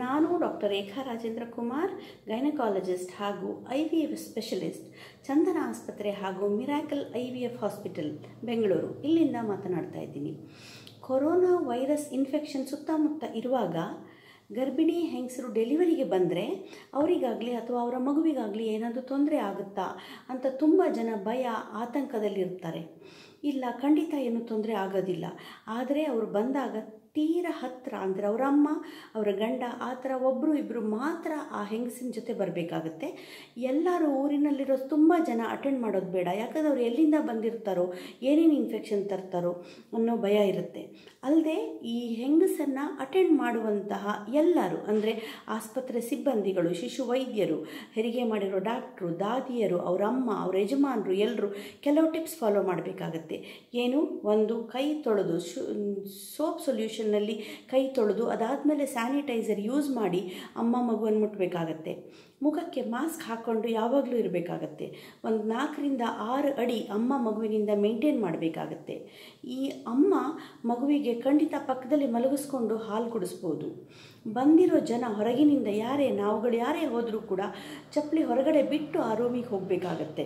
ನಾನು doctor Rekha Rajendra Kumar gynaecologist ಹಾಗೂ I V F specialist Chandana ಆಸ್ಪತ್ರೆ ಹಾಗೂ miracle I V F hospital Bengaluru ಇಲ್ಲಿಂದ ಮಾತನಾಡ್ತಾ ಇದ್ದೀನಿ ಕೊರೋನಾ ವೈರಸ್ ಇನ್ಫೆಕ್ಷನ್ ಸುತ್ತಮುತ್ತ ಇರುವಾಗ ಗರ್ಭಿಣಿ ಹೆಂಗಸರು ಡೆಲಿವರಿಗೆ ಬಂದರೆ ಅವರಿಗಾಗಲಿ ಅಥವಾ ಅವರ ಮಗುವಿಗಾಗಲಿ ಏನಾದರೂ ತೊಂದರೆ ಆಗುತ್ತಾ ಅಂತ ತುಂಬ ಜನ ಭಯ ಆತಂಕದಲ್ಲಿರ್ತಾರೆ ಇಲ್ಲ ಖಂಡಿತ ಏನು ತೊಂದರೆ ಆಗೋದಿಲ್ಲ ಆದರೆ ಅವರು ಬಂದಾಗ ತೀರ ಹತ್ತಿರ ಅಂದರೆ ಅವರ ಅಮ್ಮ ಅವರ ಗಂಡ ಆ ಥರ ಒಬ್ಬರು ಇಬ್ಬರು ಮಾತ್ರ ಆ ಹೆಂಗಸಿನ ಜೊತೆ ಬರಬೇಕಾಗತ್ತೆ ಎಲ್ಲರೂ ಊರಿನಲ್ಲಿರೋ ತುಂಬ ಜನ ಅಟೆಂಡ್ ಮಾಡೋದು ಬೇಡ ಯಾಕಂದ್ರೆ ಅವ್ರು ಎಲ್ಲಿಂದ ಬಂದಿರ್ತಾರೋ ಏನೇನು ಇನ್ಫೆಕ್ಷನ್ ತರ್ತಾರೋ ಅನ್ನೋ ಭಯ ಇರುತ್ತೆ ಅಲ್ಲದೆ ಈ ಹೆಂಗಸನ್ನು ಅಟೆಂಡ್ ಮಾಡುವಂತಹ ಎಲ್ಲರೂ ಅಂದರೆ ಆಸ್ಪತ್ರೆ ಸಿಬ್ಬಂದಿಗಳು ಶಿಶು ವೈದ್ಯರು ಹೆರಿಗೆ ಮಾಡಿರೋ ಡಾಕ್ಟ್ರು ದಾದಿಯರು ಅವರ ಅಮ್ಮ ಅವ್ರ ಯಜಮಾನರು ಎಲ್ಲರೂ ಕೆಲವು ಟಿಪ್ಸ್ ಫಾಲೋ ಮಾಡಬೇಕಾಗತ್ತೆ ಏನು ಒಂದು ಕೈ ತೊಳೆದು ಶು ಸೋಪ್ ಸೊಲ್ಯೂಷನ್ನಲ್ಲಿ ಕೈ ತೊಳೆದು ಅದಾದಮೇಲೆ ಸ್ಯಾನಿಟೈಸರ್ ಯೂಸ್ ಮಾಡಿ ಅಮ್ಮ ಮಗುವನ್ನು ಮುಟ್ಟಬೇಕಾಗತ್ತೆ ಮುಖಕ್ಕೆ ಮಾಸ್ಕ್ ಹಾಕ್ಕೊಂಡು ಯಾವಾಗಲೂ ಇರಬೇಕಾಗತ್ತೆ ಒಂದು ನಾಲ್ಕರಿಂದ ಆರು ಅಡಿ ಅಮ್ಮ ಮಗುವಿನಿಂದ ಮೇಂಟೈನ್ ಮಾಡಬೇಕಾಗತ್ತೆ ಈ ಅಮ್ಮ ಮಗುವಿಗೆ ಖಂಡಿತ ಪಕ್ಕದಲ್ಲಿ ಮಲಗಿಸ್ಕೊಂಡು ಹಾಲು ಕುಡಿಸ್ಬೋದು ಬಂದಿರೋ ಜನ ಹೊರಗಿನಿಂದ ಯಾರೇ ನಾವುಗಳು ಯಾರೇ ಹೋದರೂ ಕೂಡ ಚಪ್ಪಲಿ ಹೊರಗಡೆ ಬಿಟ್ಟು ಆ ರೂಮಿಗೆ ಹೋಗಬೇಕಾಗತ್ತೆ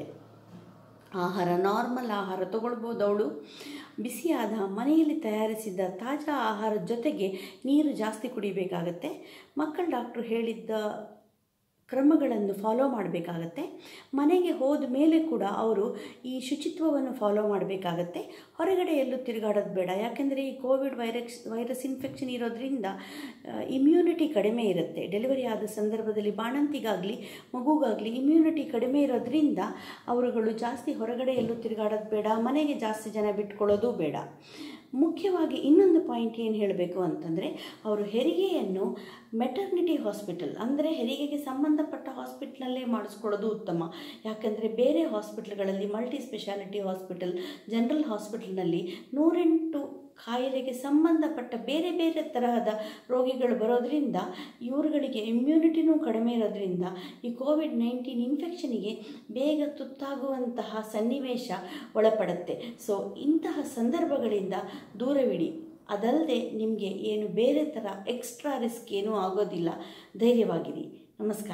ಆಹಾರ ನಾರ್ಮಲ್ ಆಹಾರ ತಗೊಳ್ಬೋದು ಅವಳು ಬಿಸಿಯಾದ ಮನೆಯಲ್ಲಿ ತಯಾರಿಸಿದ ತಾಜಾ ಆಹಾರದ ಜೊತೆಗೆ ನೀರು ಜಾಸ್ತಿ ಕುಡಿಬೇಕಾಗತ್ತೆ ಮಕ್ಕಳ ಡಾಕ್ಟ್ರು ಹೇಳಿದ್ದ ಕ್ರಮಗಳನ್ನು ಫಾಲೋ ಮಾಡಬೇಕಾಗತ್ತೆ ಮನೆಗೆ ಹೋದ ಮೇಲೆ ಕೂಡ ಅವರು ಈ ಶುಚಿತ್ವವನ್ನು ಫಾಲೋ ಮಾಡಬೇಕಾಗತ್ತೆ ಹೊರಗಡೆ ಎಲ್ಲೂ ತಿರುಗಾಡೋದು ಬೇಡ ಯಾಕೆಂದರೆ ಈ ಕೋವಿಡ್ ವೈರಸ್ ವೈರಸ್ ಇನ್ಫೆಕ್ಷನ್ ಇರೋದ್ರಿಂದ ಇಮ್ಯುನಿಟಿ ಕಡಿಮೆ ಇರುತ್ತೆ ಡೆಲಿವರಿ ಆದ ಸಂದರ್ಭದಲ್ಲಿ ಬಾಣಂತಿಗಾಗಲಿ ಮಗುಗಾಗಲಿ ಇಮ್ಯುನಿಟಿ ಕಡಿಮೆ ಇರೋದ್ರಿಂದ ಅವರುಗಳು ಜಾಸ್ತಿ ಹೊರಗಡೆ ಎಲ್ಲೂ ತಿರುಗಾಡೋದು ಬೇಡ ಮನೆಗೆ ಜಾಸ್ತಿ ಜನ ಬಿಟ್ಕೊಳ್ಳೋದು ಬೇಡ ಮುಖ್ಯವಾಗಿ ಇನ್ನೊಂದು ಪಾಯಿಂಟ್ ಏನು ಹೇಳಬೇಕು ಅಂತಂದರೆ ಅವರು ಹೆರಿಗೆಯನ್ನು ಮೆಟರ್ನಿಟಿ ಹಾಸ್ಪಿಟಲ್ ಅಂದರೆ ಹೆರಿಗೆಗೆ ಸಂಬಂಧಪಟ್ಟ ಹಾಸ್ಪಿಟ್ಲಲ್ಲೇ ಮಾಡಿಸ್ಕೊಳ್ಳೋದು ಉತ್ತಮ ಯಾಕಂದರೆ ಬೇರೆ ಹಾಸ್ಪಿಟ್ಲ್ಗಳಲ್ಲಿ ಮಲ್ಟಿ ಸ್ಪೆಷಾಲಿಟಿ ಹಾಸ್ಪಿಟಲ್ ಜನರಲ್ ಹಾಸ್ಪಿಟಲ್ನಲ್ಲಿ ನೂರೆಂಟು ಕಾಯಿಲೆಗೆ ಸಂಬಂಧಪಟ್ಟ ಬೇರೆ ಬೇರೆ ತರಹದ ರೋಗಿಗಳು ಬರೋದರಿಂದ ಇವರುಗಳಿಗೆ ಇಮ್ಯುನಿಟಿನೂ ಕಡಿಮೆ ಇರೋದ್ರಿಂದ ಈ ಕೋವಿಡ್ ನೈನ್ಟೀನ್ ಇನ್ಫೆಕ್ಷನಿಗೆ ಬೇಗ ತುತ್ತಾಗುವಂತಹ ಸನ್ನಿವೇಶ ಒಳಪಡುತ್ತೆ ಸೊ ಇಂತಹ ಸಂದರ್ಭಗಳಿಂದ ದೂರವಿಡಿ ಅದಲ್ಲದೆ ನಿಮಗೆ ಏನು ಬೇರೆ ಥರ ಎಕ್ಸ್ಟ್ರಾ ರಿಸ್ಕ್ ಏನೂ ಆಗೋದಿಲ್ಲ ಧೈರ್ಯವಾಗಿರಿ ನಮಸ್ಕಾರ